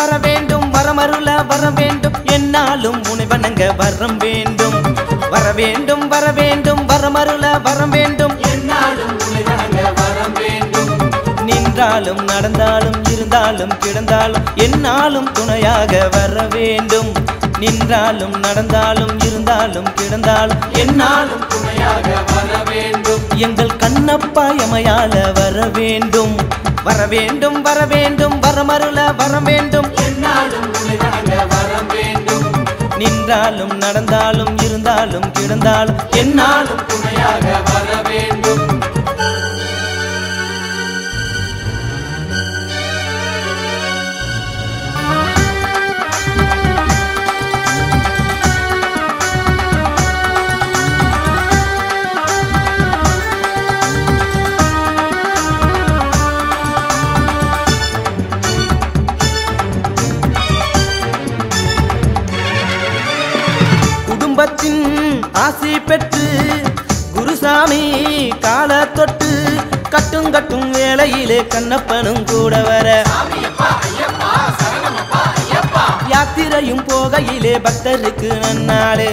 வர வேண்டும் வரமருள வர வேண்டும் என்னாலும் உனை வணங்க வரம் வேண்டும் வர வேண்டும் வர வேண்டும் வரமருள வரம் வேண்டும் என்னாலும் உன்னை வணங்க வரம் வேண்டும் நின்றாலும் நடந்தாலும் இருந்தாலும் கிடந்தாலும் என்னாலும் துணையாக வர வேண்டும் நின்றாலும் நடந்தாலும் இருந்தாலும் கிடந்தாலும் என்னாலும் துணையாக வர வேண்டும் எங்கள் கண்ணப்பா எமையால வர வேண்டும் வர வேண்டும் வர வேண்டும் வரமருள வர வேண்டும் என்னாலும் உன்னை வணங்க வரம் வேண்டும் நின்றாலும் நடந்தாலும் இருந்தாலும் கிடந்தாலும் என்னாலும் என்னாலும் துணையாக வர வேண்டும் குடும்பத்தின் ஆசி பெற்று குருசாமி கால தொட்டு கட்டும் கட்டும் வேளையிலே கண்ணப்பனும் கூட வர யாத்திரையும் போகையிலே பக்தருக்கு நன்னாளே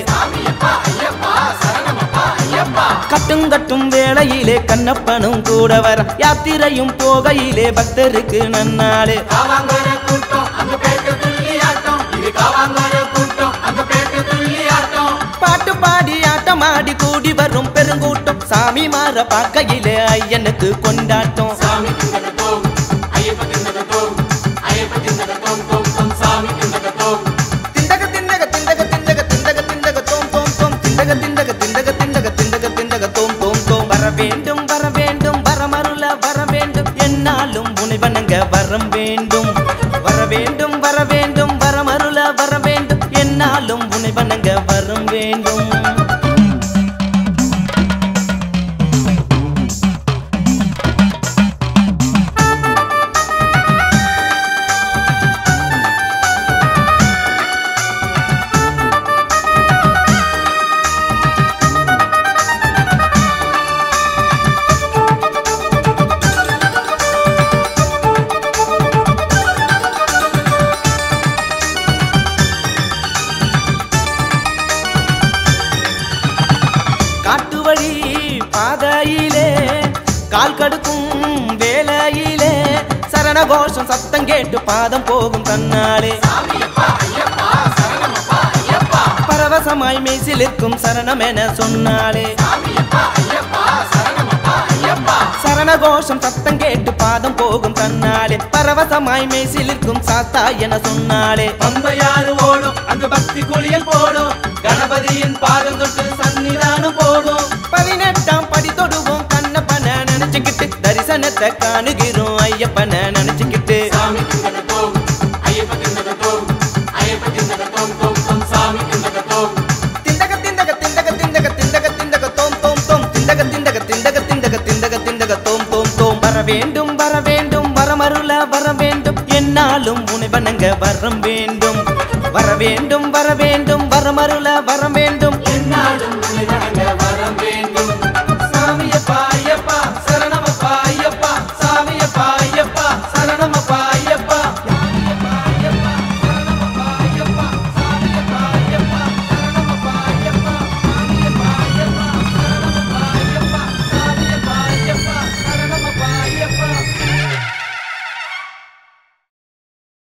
கட்டும் கட்டும் வேளையிலே கண்ணப்பனும் கூட வர யாத்திரையும் போகையிலே பக்தருக்கு நன்னாளே காவாங்கர கூட்டம் அங்க பேக்க துள்ளி ஆட்டம் இது காவாங்கர கூட்டம் அங்க பேக்க துள்ளி ஆட்டம் பாட்டு பாடி ஆட்டமாடி கூடி வரும் பெருங்கூட்டம் சாமி மாற பார்க்கையிலே ஐயனுக்கு கொண்டாட்டம் சாமி திண்டக தோம் ஐயப்ப திண்டக தோம் ஐயப்ப திண்டக தோம் தோம் தோம் சாமி திண்டக தோம் திண்டக திண்டக திண்டக திண்டக திண்டக திண்டக தோம் தோம் தோம் திண்டக திண்டக திண்டக திண்டக திண்டக திண்டக தோம் தோம் தோம் வர வேண்டும் வர வேண்டும் வரமருள வர வேண்டும் என்னாலும் உனை வணங்க வரம் வேண்டும் வர வேண்டும் வர வேண்டும் வரமருள வர வேண்டும் என்னாலும் உனை வணங்க வரம் வேண்டும் காட்டு வழி பாதையிலே கால் கடுக்கும் வேலையிலே சரண கோஷம் சத்தம் கேட்டு பாதம் போகும் தன்னாலே பரவசமாய் மெய்சிலிருக்கும் சரணம் என சொன்னாலே சரண கோஷம் சத்தம் கேட்டு பாதம் போகும் தன்னாலே பரவசமாய் மெய்சிலிருக்கும் சாத்தா என சொன்னாலே பம்பையாறு ஓடும் அங்க பக்தி குளியல் போடும் கணபதியின் பாதம் தொட்டு சன்னிதானம் போடும் பதினெட்டாம் படி தொடுவோம் கண்ணப்பன நினைச்சுக்கிட்டு தரிசனத்தை காணுகிறோம் ஐயப்பன நினைச்சுக்கிட்டு சாமி திண்டக தோம் ஐயப்ப திண்டக தோம் ஐயப்ப திண்டக தோம் தோம் தோம் சாமி திண்டக தோம் திண்டக திண்டக திண்டக திண்டக திண்டக திண்டக தோம் தோம் தோம் திண்டக திண்டக திண்டக திண்டக திண்டக திண்டக தோம் தோம் தோம் வர வேண்டும் வர வேண்டும் வரமருள வர வேண்டும் என்னாலும் உனை வணங்க வரம் வேண்டும் வர வேண்டும் வர வேண்டும் வரமருள வர வேண்டும் என்னாலும் உன்னை